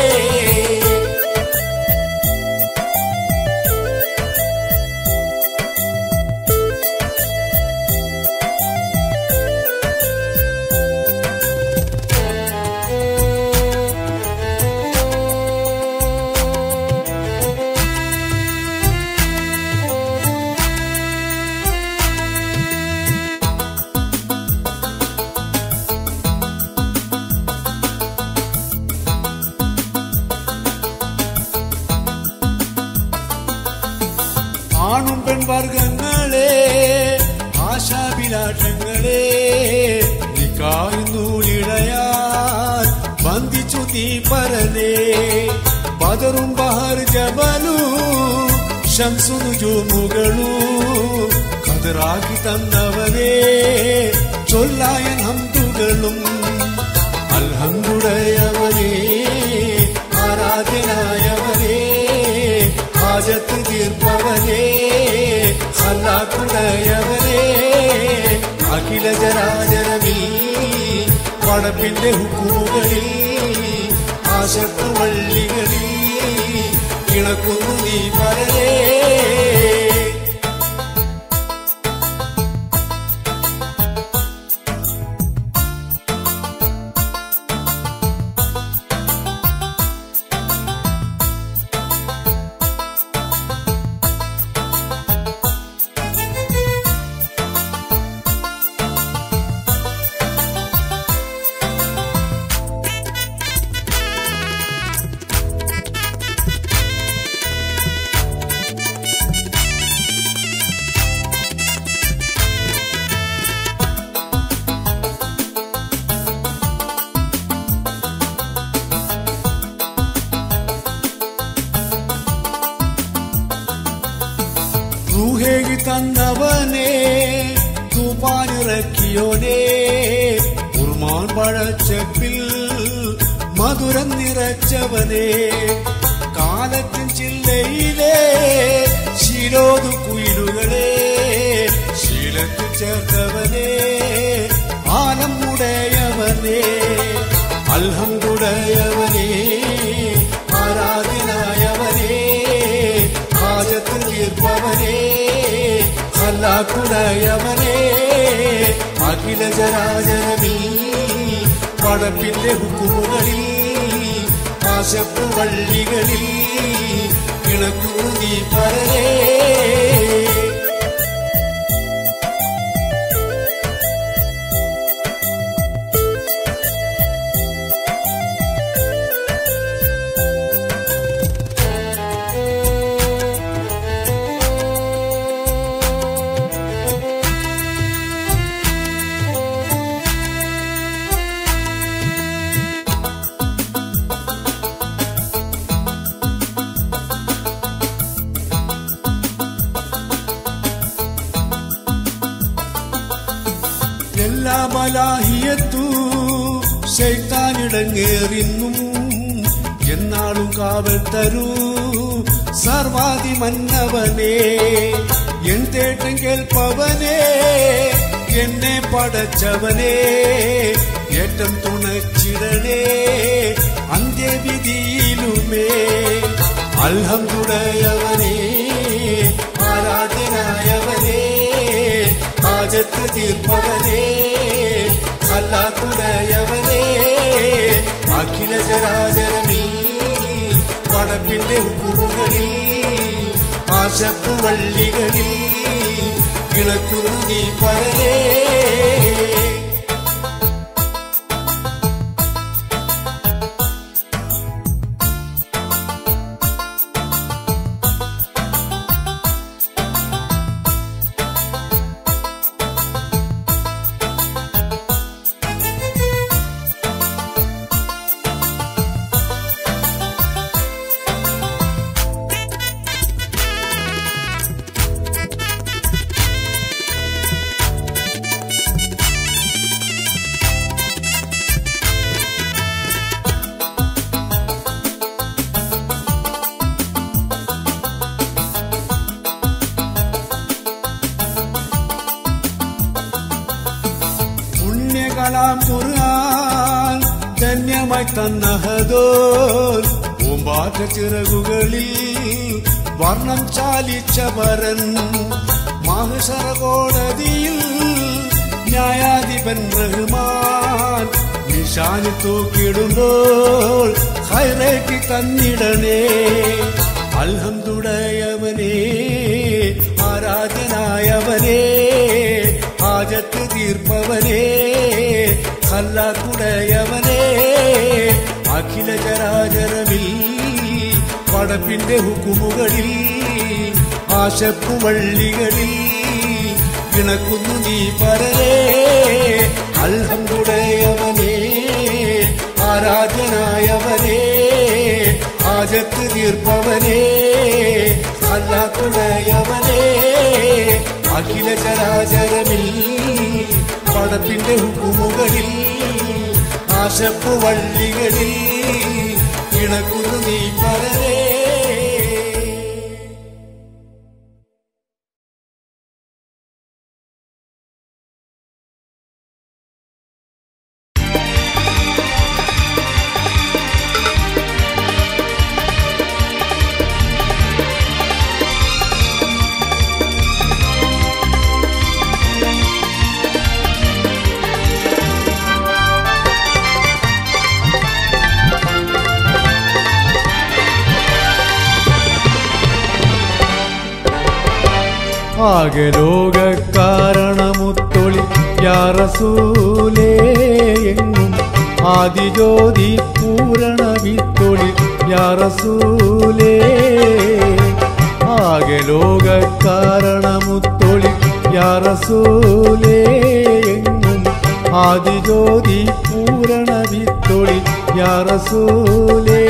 ആണും പെൺവർഗങ്ങളെ ആശാഭിലാഷങ്ങളെ നിക്കായുന്നൂലിടയാൻ ബന്ധിച്ചു നീ പരനേ ബദറും ബഹർ ജബലു ശംസുനു ജോമുകളു കതറാക്കി തന്നവനേ ചൊല്ലായൻ ഹംതുകളും അൽഹംദുടയവനേ ആരാധനായവനേ ഹാജത്ത് തീർപ്പവനേ സല്ലാക്കുടയവനേ അഖില ജരാചരമിൽ പടപ്പിന്റെ ഹുക്കുമുകളിൽ ആശത്തു വള്ളികളിൽ ഇണക്കുന്നു നീ പരരേ റൂഹേകി തന്നവനേ തൂപ്പാനിറക്കിയോനേ ഉർമാൻ പഴച്ചപ്പിൽ മധുരം നിറച്ചവനേ കാലത്തിൻ ചില്ലയിലെ ശിരോതു കുയിലുകളെ ശീലത്തിൽ ചേർത്തവനേ ആലം ഉടയവനേ അൽഹംദുടയവനേ ആരാധനായവനേ ഹാജത്ത് തീർപ്പവനേ അല്ലാക്കുടയവനേ അഖില ജരാചരമിൽ പടപ്പിന്റെ ഹുക്കുമുകളിൽ ആശപ്പു വള്ളികളിൽ ഇണക്കുന്നു നീ പരരേ എല്ലാ ബലാഹിയത്തു ശൈത്താനിടങ്ങേറിന്നും എന്നാളും കാവൽ തരൂ സർവാധി മന്നവനേ എൻ തേട്ടം കേൾപ്പവനേ എന്നെ പടച്ചവനേ ഏറ്റം തുണച്ചിടണേ അന്ത്യവിധിയിലുമേ അൽഹംദുടയവനേ ആരാധനായവനേ ഹാജത്ത് തീർപ്പവനേ അല്ലാക്കുടയവനേ അഖില ചരാചരമീ പടപ്പിന്റെ ഹുക്കുമുകളിൽ ആശപ്പു വള്ളികളിൽ കിളക്കുന്നു നീ പരരേ കലാം ഖുർആൻ ധന്യമായി തന്നഹദോൽ പൂമ്പാറ്റ ചിറകുകളിൽ വർണ്ണം ചാലിച്ച വരൻ മാഹശര കോടതിയിൽ ന്യായാധിപൻ റഹ്മാൻ നിശാനി തൂക്കിടുമ്പോൾ ഹൈറേറ്റി തന്നിടണേ അൽഹംദുടയവനേ ആരാധനായവനേ ഹാജത്ത് തീർപ്പവനേ ഹല്ലാക്കുടയവനേ അഖില ചരാചരവിൽ പടപ്പിന്റെ ഹുക്കുമുകളിൽ ആശപ്പുവള്ളികളിൽ ഇണക്കുന്നു നീ പരലേ അൽഹംദുടയവനേ ആരാധനായവനേ ആജത്ത് തീർപ്പവനേ അല്ലാക്കുടയവനേ അഖില ചരാചരമിൽ പടപ്പിന്റെ ഹുക്കുമുകളിൽ ആശപ്പുവള്ളികളിൽ ഇണക്കുന്നു നീ പരലേ ആകെ ലോക കാരണമുത്തൊളി യാറസൂലേ എങ്ങും ആദിജ്യോതി പൂരണ വിത്തൊളി യാറസൂലേ ആകെ ലോക കാരണമുത്തൊളി യാറസൂലേ എങ്ങും ആദിജ്യോതി പൂരണ വിത്തൊളി യാറസൂലേ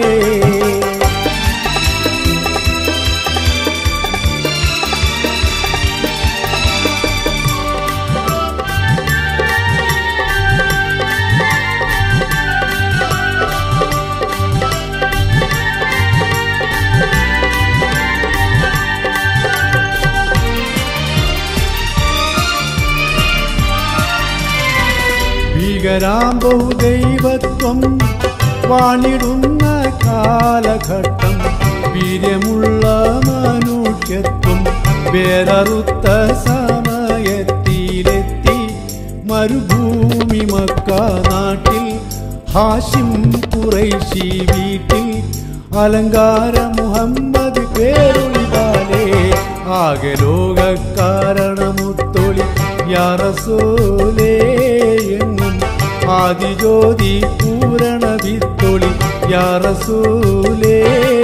ഭീകരാം ബഹുദൈവത്വം വാണിടുന്ന കാലഘട്ടം വീര്യമുള്ള മനുഷ്യത്വം വേററുത്ത സമയത്തിലെത്തി മരുഭൂമി മക്ക നാട്ടിൽ ഹാഷിം കുറൈശി വീട്ടിൽ അലങ്കാര മുഹമ്മദ് പേരൊളിതാലേ ആകെ ലോക കാരണമുത്തൊളി യാറസോലേ എങ്ങും ആദിജ്യോതി പൂരണ വിത്തൊളി യാറസൂലേ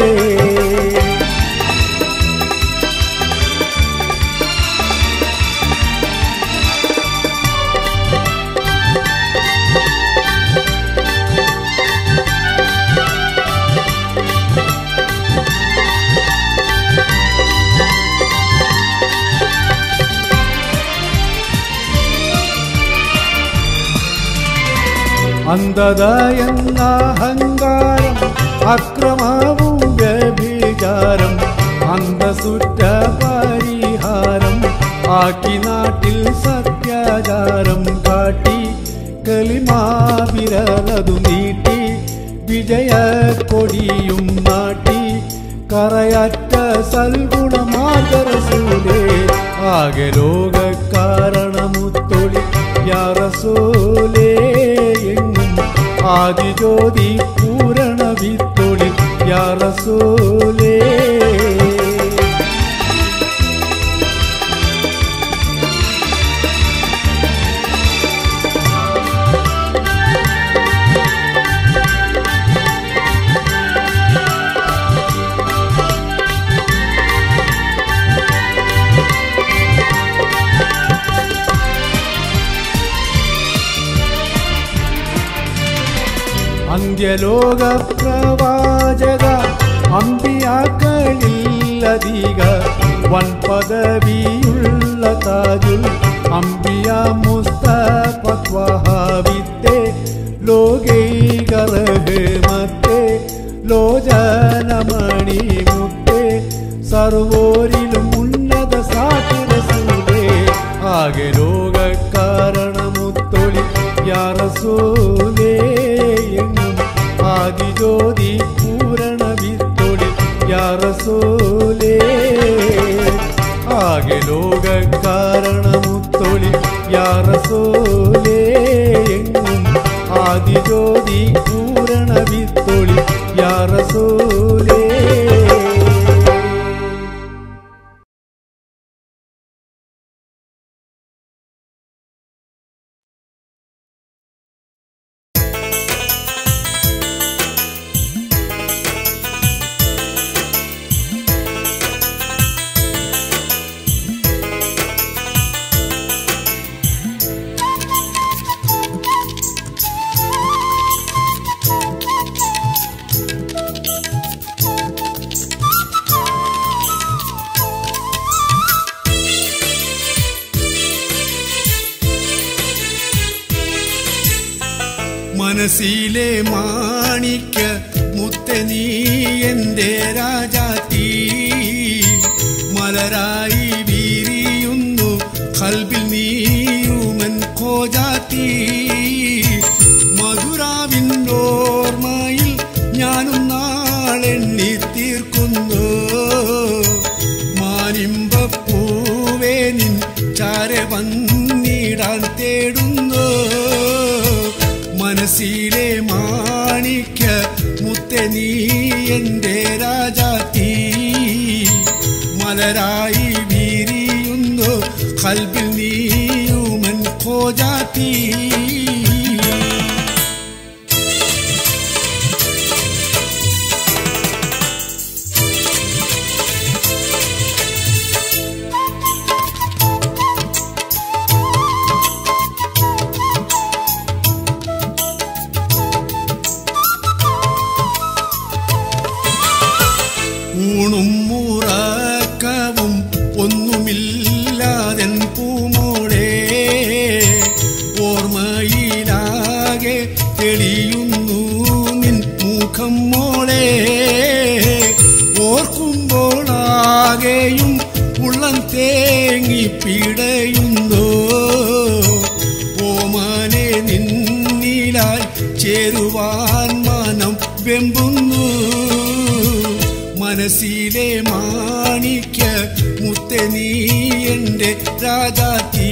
അന്ധത എന്ന അഹങ്കാരം അക്രമവും വ്യഭിചാരം അന്തസുറ്റ പരിഹാരം ആക്കി നാട്ടിൽ സത്യാചാരം കാട്ടി കലിമാവിരലതു നീട്ടി വിജയ കൊടിയും നാട്ടി കറയറ്റ സൽഗുണമാർഗരസൂലേ ആകെ ലോക കാരണമുത്തൊളി യാറസൂലേ എങ്ങും ആദിജ്യോതി പൂരണ വിത്തൊളി യാറസൂലേ അന്ത്യലോക പ്രവാചക അമ്പിയാക്കളിൽ അധിക വൻ പദവിയുള്ള താജുൽ അമ്പിയ മുസ്തഫത്വഹാവിത്തെ ലോകൈകറഹമത്തെ ലോചനമണി മുത്തെ സർവോരിലും ഉന്നത സാക്ഷിരസൂലേ ആകെ ലോക കാരണമുത്തൊളി യാ റസൂലേ എങ്ങും ആദിജ്യോതി പൂരണ വിത്തൊളി യാ റസൂലേ ആകെ ലോക കാരണമുത്തൊളി യാ റസൂലേ എങ്ങും ആദിജ്യോതി പൂരണ വിത്തൊളി യാ റസൂലേ മനസ്സിലെ മാണിക്ക മുത്തനീ എന്റെ രാജാത്തി മലരായി വീരിയുന്നു കൽബിൽ നീയുമൻ കോജാത്തി മധുരാവിന്നോർമ്മയിൽ ഞാനും നാളെണ്ണി തീർക്കുന്നു മാനിമ്പപ്പൂവേ നിൻ ചാര വന്നിടാൻ തേടുന്നു മനസ്സിലെ മാണിക്ക മുത്തനീ എന്റെ രാജാത്തി മലരായി വീരിയുന്നു കൽബിൽ നീയുമൻ കോജാത്തി ഊണും മുറക്കവും ഒന്നുമില്ലാതൻ പൂമോളെ ഓർമ്മയിലാകെ തെളിയുന്നു നിൻ മുഖം മോളെ ഓർക്കുമ്പോളാകെയും ഉള്ളം തേങ്ങി പിടയുന്നു ഓമാനെ നിന്നിലായി ചേരുവാൻ മനം വെമ്പുന്നു മനസ്സിലെ മാണിക്ക മുത്തനീ എന്റെ രാജാത്തി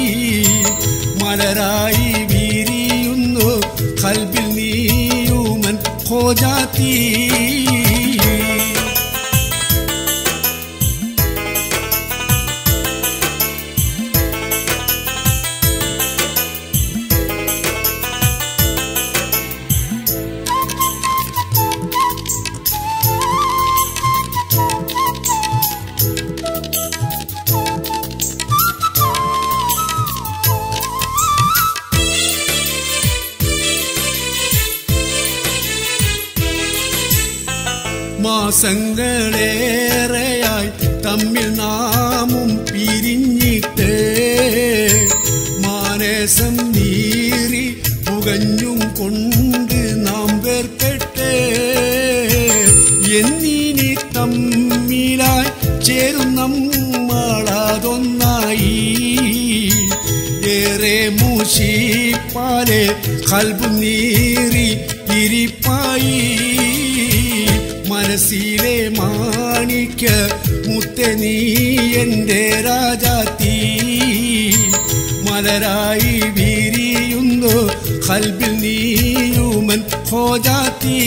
മലരായി വീരിയുന്നു കൽബിൽ നീയുമൻ കോജാത്തി മാസങ്ങളേറെയായി തമ്മിൽ നാമും പിരിഞ്ഞിട്ട് മാനസം നീറി പുകഞ്ഞും കൊണ്ട് നാം വേർപെട്ട് എന്നിനി തമ്മിലായി ചേരും നമ്മളതൊന്നായി ഏറെ മൂശിപ്പാലെ കൽബു നീറി ഇരിപ്പായി മനസ്സിലെ മാണിക്ക മുത്തനീ എന്റെ രാജാത്തി മലരായി വീരിയുന്നു കൽബിൽ നീയുമൻ ഹോജാത്തി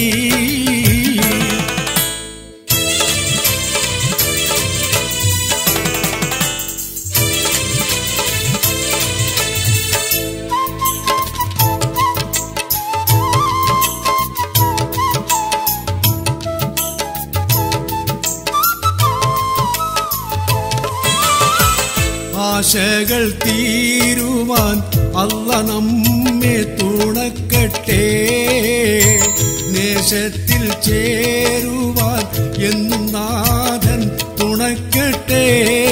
ആശകൾ തീരുവാൻ അല്ല നമ്മെ തുണക്കട്ടെ നേശത്തിൽ ചേരുവാൻ എന്നും നാഥൻ തുണക്കട്ടെ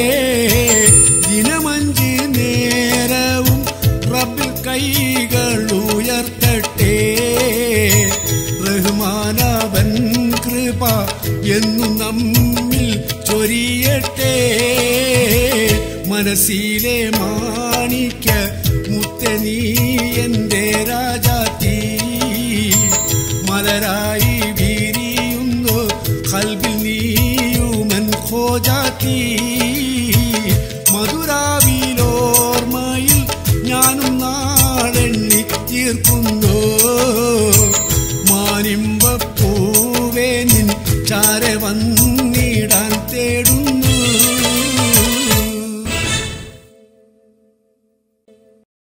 ദിനമഞ്ച് നേരവും റബ്ബിൽ കൈകൾ ഉയർത്തട്ടെ റഹ്മാനവൻ കൃപ എന്നു നമ്മിൽ ചൊരിയട്ടെ മനസ്സിലെ മാണിക്ക മുത്തനീ എന്റെ രാജ